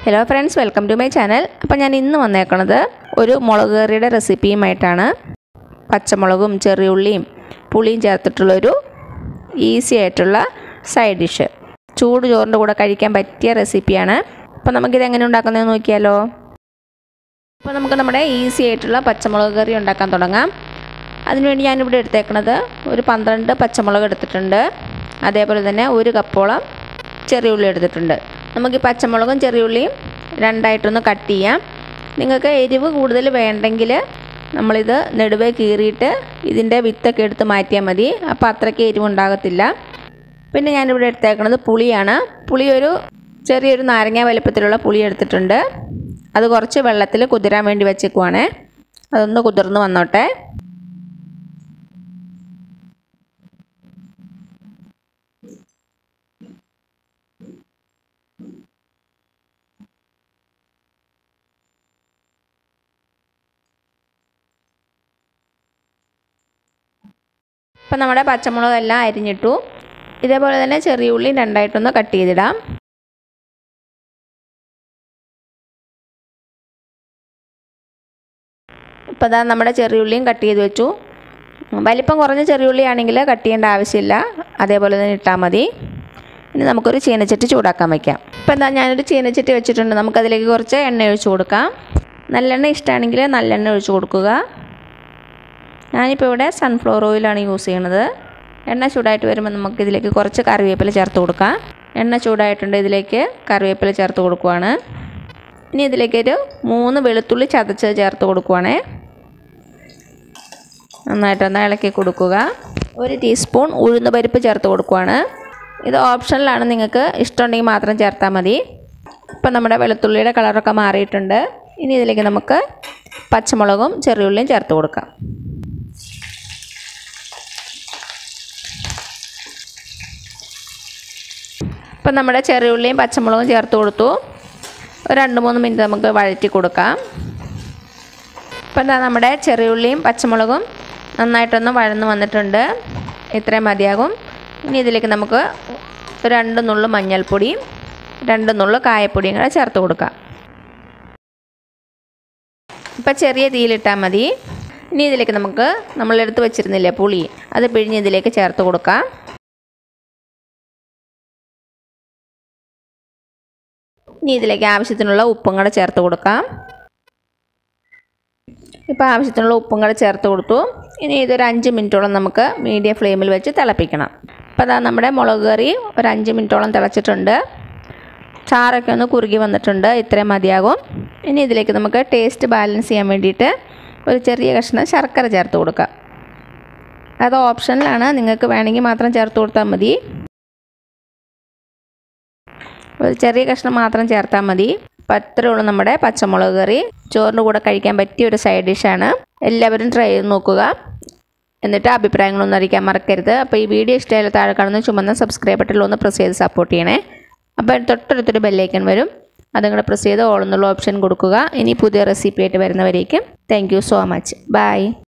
hello friends welcome to my channel അപ്പോൾ ഞാൻ ഇന്ന് വന്നേക്കണത് ഒരു മുളക് കറിയുടെ റെസിപ്പിയുമായിട്ടാണ് പച്ചമുളകും ചെറിയുള്ളിയും പുളിയും ചേർത്തിട്ടുള്ളൊരു ഈസി ആയിട്ടുള്ള സൈഡ് ഡിഷ് ചൂട് ചോറിൻ്റെ കൂടെ കഴിക്കാൻ പറ്റിയ റെസിപ്പിയാണ് അപ്പോൾ നമുക്കിത് എങ്ങനെ ഉണ്ടാക്കുന്നതെന്ന് നോക്കിയാലോ അപ്പോൾ നമുക്ക് നമ്മുടെ ഈസി ആയിട്ടുള്ള പച്ചമുളക് കറി ഉണ്ടാക്കാൻ തുടങ്ങാം അതിനുവേണ്ടി ഞാനിവിടെ എടുത്തേക്കണത് ഒരു പന്ത്രണ്ട് പച്ചമുളക് എടുത്തിട്ടുണ്ട് അതേപോലെ തന്നെ ഒരു കപ്പോളം ചെറിയുള്ളി എടുത്തിട്ടുണ്ട് നമുക്ക് ഈ പച്ചമുളകും ചെറിയുള്ളിയും രണ്ടായിട്ടൊന്ന് കട്ട് ചെയ്യാം നിങ്ങൾക്ക് എരിവ് കൂടുതൽ വേണ്ടെങ്കിൽ നമ്മളിത് നെടുവേ കീറിയിട്ട് ഇതിൻ്റെ വിത്തൊക്കെ എടുത്ത് മാറ്റിയാൽ മതി അപ്പോൾ അത്രയ്ക്ക് എരിവ് ഉണ്ടാകത്തില്ല പിന്നെ ഞാനിവിടെ എടുത്തേക്കുന്നത് പുളിയാണ് പുളി ഒരു ചെറിയൊരു നാരങ്ങ വലുപ്പത്തിലുള്ള പുളി എടുത്തിട്ടുണ്ട് അത് കുറച്ച് വെള്ളത്തിൽ കുതിരാൻ വേണ്ടി വെച്ചേക്കുവാണേ അതൊന്ന് കുതിർന്ന് വന്നോട്ടെ ഇപ്പം നമ്മുടെ പച്ചമുളകെല്ലാം അരിഞ്ഞിട്ടു ഇതേപോലെ തന്നെ ചെറിയ ഉള്ളി രണ്ടായിട്ടൊന്ന് കട്ട് ചെയ്തിടാം ഇപ്പോൾ ഇതാ നമ്മുടെ ചെറിയുള്ളിയും കട്ട് ചെയ്ത് വെച്ചു വലിപ്പം കുറഞ്ഞ ചെറിയുള്ളി ആണെങ്കിൽ കട്ട് ചെയ്യേണ്ട ആവശ്യമില്ല അതേപോലെ തന്നെ ഇട്ടാൽ മതി ഇനി നമുക്കൊരു ചീനച്ചട്ടി ചൂടാക്കാൻ വയ്ക്കാം ഇപ്പം എന്താ ഞാനൊരു ചീനച്ചട്ടി വെച്ചിട്ടുണ്ട് നമുക്കതിലേക്ക് കുറച്ച് എണ്ണ ഒഴിച്ച് കൊടുക്കാം നല്ലെണ്ണ ഇഷ്ടമാണെങ്കിൽ നല്ലെണ്ണ ഒഴിച്ച് കൊടുക്കുക ഞാനിപ്പോൾ ഇവിടെ സൺഫ്ലവർ ഓയിലാണ് യൂസ് ചെയ്യണത് എണ്ണ ചൂടായിട്ട് വരുമ്പോൾ നമുക്ക് ഇതിലേക്ക് കുറച്ച് കറിവേപ്പില ചേർത്ത് കൊടുക്കാം എണ്ണ ചൂടായിട്ടുണ്ട് ഇതിലേക്ക് കറിവേപ്പില ചേർത്ത് കൊടുക്കുവാണ് ഇനി ഇതിലേക്ക് ഒരു മൂന്ന് വെളുത്തുള്ളി ചതച്ച് ചേർത്ത് കൊടുക്കുവാണേ നന്നായിട്ടൊന്ന് ഇളക്കി കൊടുക്കുക ഒരു ടീസ്പൂൺ ഉഴുന്ന് പരിപ്പ് ചേർത്ത് കൊടുക്കുവാണ് ഇത് ഓപ്ഷനിലാണ് നിങ്ങൾക്ക് ഇഷ്ടമുണ്ടെങ്കിൽ മാത്രം ചേർത്താൽ മതി ഇപ്പം നമ്മുടെ വെളുത്തുള്ളിയുടെ കളറൊക്കെ മാറിയിട്ടുണ്ട് ഇനി ഇതിലേക്ക് നമുക്ക് പച്ചമുളകും ചെറിയുള്ളിയും ചേർത്ത് കൊടുക്കാം ഇപ്പം നമ്മുടെ ചെറിയുള്ളിയും പച്ചമുളകും ചേർത്ത് കൊടുത്തു ഒരു രണ്ട് മൂന്ന് മിനിറ്റ് നമുക്ക് വഴറ്റി കൊടുക്കാം ഇപ്പം എന്താ നമ്മുടെ ചെറിയുള്ളിയും പച്ചമുളകും നന്നായിട്ടൊന്ന് വഴന്ന് വന്നിട്ടുണ്ട് ഇത്രയും മതിയാകും ഇനി ഇതിലേക്ക് നമുക്ക് രണ്ട് നുള്ളു മഞ്ഞൾപ്പൊടിയും രണ്ട് നുള്ളു കായപ്പൊടിയും കൂടെ ചേർത്ത് കൊടുക്കാം ഇപ്പം ചെറിയ തീയിലിട്ടാൽ മതി ഇനി ഇതിലേക്ക് നമുക്ക് നമ്മളെടുത്ത് വെച്ചിരുന്നില്ലേ പുളി അത് പിഴിഞ്ഞ് ഇതിലേക്ക് ചേർത്ത് കൊടുക്കാം ഇനി ഇതിലേക്ക് ആവശ്യത്തിനുള്ള ഉപ്പും കൂടെ ചേർത്ത് കൊടുക്കാം ഇപ്പോൾ ആവശ്യത്തിനുള്ള ഉപ്പും കൂടെ ചേർത്ത് കൊടുത്തു ഇനി ഇതൊരു അഞ്ച് മിനിറ്റോളം നമുക്ക് മീഡിയം ഫ്ലെയിമിൽ വെച്ച് തിളപ്പിക്കണം അപ്പോൾ അതാ നമ്മുടെ മുളക് കറി ഒരു അഞ്ച് മിനിറ്റോളം തിളച്ചിട്ടുണ്ട് ചാറൊക്കെ ഒന്ന് കുറുകി വന്നിട്ടുണ്ട് ഇത്രയും മതിയാകും ഇനി ഇതിലേക്ക് നമുക്ക് ടേസ്റ്റ് ബാലൻസ് ചെയ്യാൻ വേണ്ടിയിട്ട് ഒരു ചെറിയ കഷ്ണം ശർക്കര ചേർത്ത് കൊടുക്കാം അത് ഓപ്ഷനിലാണ് നിങ്ങൾക്ക് വേണമെങ്കിൽ മാത്രം ചേർത്ത് കൊടുത്താൽ മതി ഒരു ചെറിയ കഷ്ണം മാത്രം ചേർത്താൽ മതി അപ്പം അത്രേ ഉള്ളൂ നമ്മുടെ പച്ചമുളക് കറി ചോറിൻ്റെ കൂടെ കഴിക്കാൻ പറ്റിയ ഒരു സൈഡ് ഡിഷാണ് എല്ലാവരും ട്രൈ ചെയ്ത് നോക്കുക എന്നിട്ട് അഭിപ്രായങ്ങളൊന്നും അറിയിക്കാൻ മറക്കരുത് അപ്പോൾ ഈ വീഡിയോ ഇഷ്ടമായാലും താഴെ കാണുന്ന ചുമന്ന സബ്സ്ക്രൈബ് ബട്ടണിൽ ഒന്ന് പ്രസ് ചെയ്ത് സപ്പോർട്ട് ചെയ്യണേ അപ്പോൾ തൊട്ടടുത്തൊരു ബെല്ലൈക്കൺ വരും അതും കൂടെ പ്രസ് ചെയ്ത് ഓൾ എന്നുള്ള ഓപ്ഷൻ കൊടുക്കുക ഇനി പുതിയ റെസിപ്പി ആയിട്ട് വരുന്നവരേക്കും thank you so much by